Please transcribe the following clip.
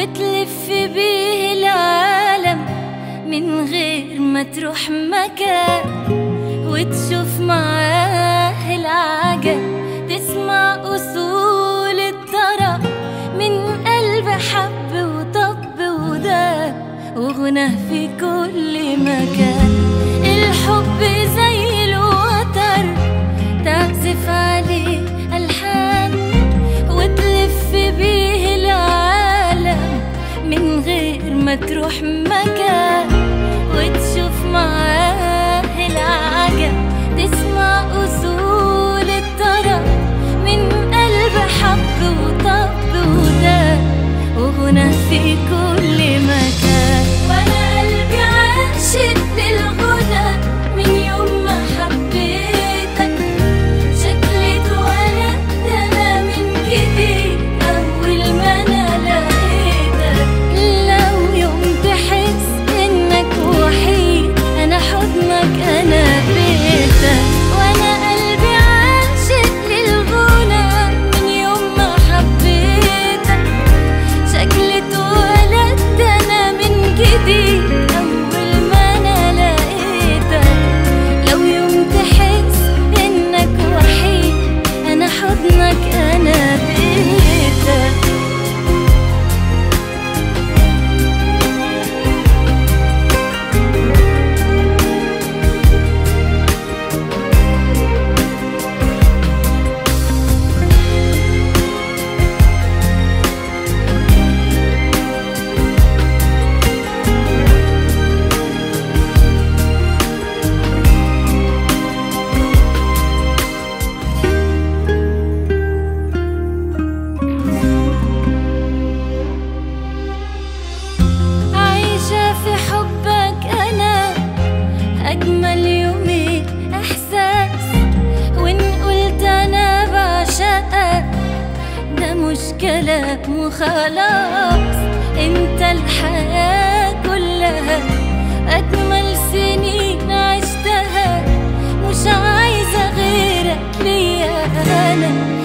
وتلف بيه العالم من غير ما تروح مكان وتشوف معاه العجب تسمع أصول الطرب من قلب حب وطب وداب وغنى في كل مكان الحب زي الوتر تعزف عليه ألحان وتلف بيه العالم من غير ما تروح مكان وتشوف معاه العجب تسمع أصول الطرب من قلب حب وطب وداب وغنى في كل مكان وانا قلبي عاشق للغنى من يوم ما حبيتك شكلي اتولدت انا من جديد اول ما انا لقيتك لو يوم تحس انك وحيد انا حضنك انا بيتك وانا قلبي عاشق للغنى من يوم ما حبيتك شكلي اتولدت انا من جديد اول ما انا لقيتك لو يوم تحس انك وحيد انا حضنك انا بيتك عايشة في حبك أنا أجمل يومين إحساس وإن قلت أنا بعشقك ده مش كلام وخلاص أنت الحياة كلها أجمل سنين عشتها مش عايزة غيرك ليا أنا